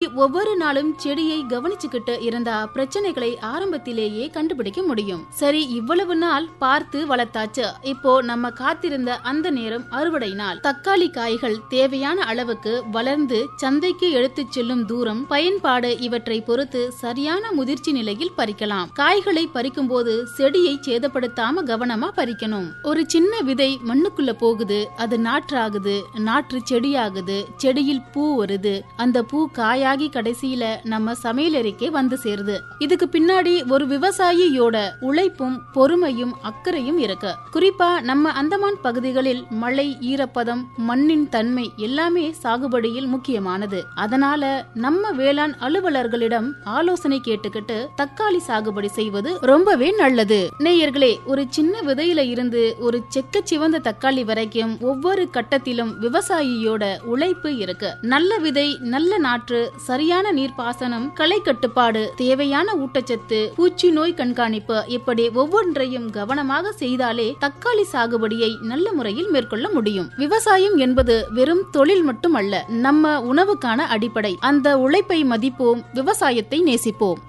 ஒவ்வொரு நாளும் செடியை கவனிச்சுக்கிட்டு இருந்தா பிரச்சனைகளை ஆரம்பத்திலேயே கண்டுபிடிக்க முடியும் சரி இவ்வளவு நாள் பார்த்து வளர்த்தாச்சு இப்போ நம்ம காத்திருந்த அந்த நேரம் அறுவடை நாள் தக்காளி காய்கள் தேவையான அளவுக்கு வளர்ந்து சந்தைக்கு எடுத்துச் செல்லும் தூரம் பயன்பாடு இவற்றை பொறுத்து சரியான முதிர்ச்சி நிலையில் பறிக்கலாம் காய்களை பறிக்கும் போது செடியை சேதப்படுத்தாம கவனமா பறிக்கணும் ஒரு சின்ன விதை மண்ணுக்குள்ள போகுது அது நாற்றாகுது நாற்று செடியாகுது செடியில் பூ வருது அந்த பூ காயாகி கடைசியில நம்ம சமையலறைக்கே வந்து சேருது இதுக்கு பின்னாடி ஒரு விவசாயியோட உழைப்பும் பொறுமையும் அக்கறையும் இருக்கு குறிப்பா நம்ம அந்தமான் பகுதிகளில் மழை ஈரப்பதம் மண்ணின் தன்மை எல்லாமே சாகுபடியில் முக்கியமானது அதனால நம்ம வேளாண் அலுவலர்களிடம் ஆலோசனை கேட்டுக்கிட்டு தக்காளி சாகுபடி செய்வது ரொம்பவே நல்லது நேயர்களே ஒரு சின்ன விதையில இருந்து ஒரு செக்க சிவந்த தக்காளி வரைக்கும் ஒவ்வொரு கட்டத்திலும் விவசாயியோட உழைப்பு இருக்கு நல்ல விதை நல்ல நாற்று சரியான நீர்ப்பாசனம் களை கட்டுப்பாடு தேவையான ஊட்டச்சத்து பூச்சி நோய் கண்காணிப்பு இப்படி ஒவ்வொன்றையும் கவனமாக செய்தாலே தக்காளி சாகுபடியை நல்ல முறையில் மேற்கொள்ள முடியும் விவசாயம் என்பது வெறும் தொழில் மட்டுமல்ல நம்ம உணவுக்கான அடிப்படை அந்த உழைப்பை மதிப்போம் விவசாயத்தை நேசிப்போம்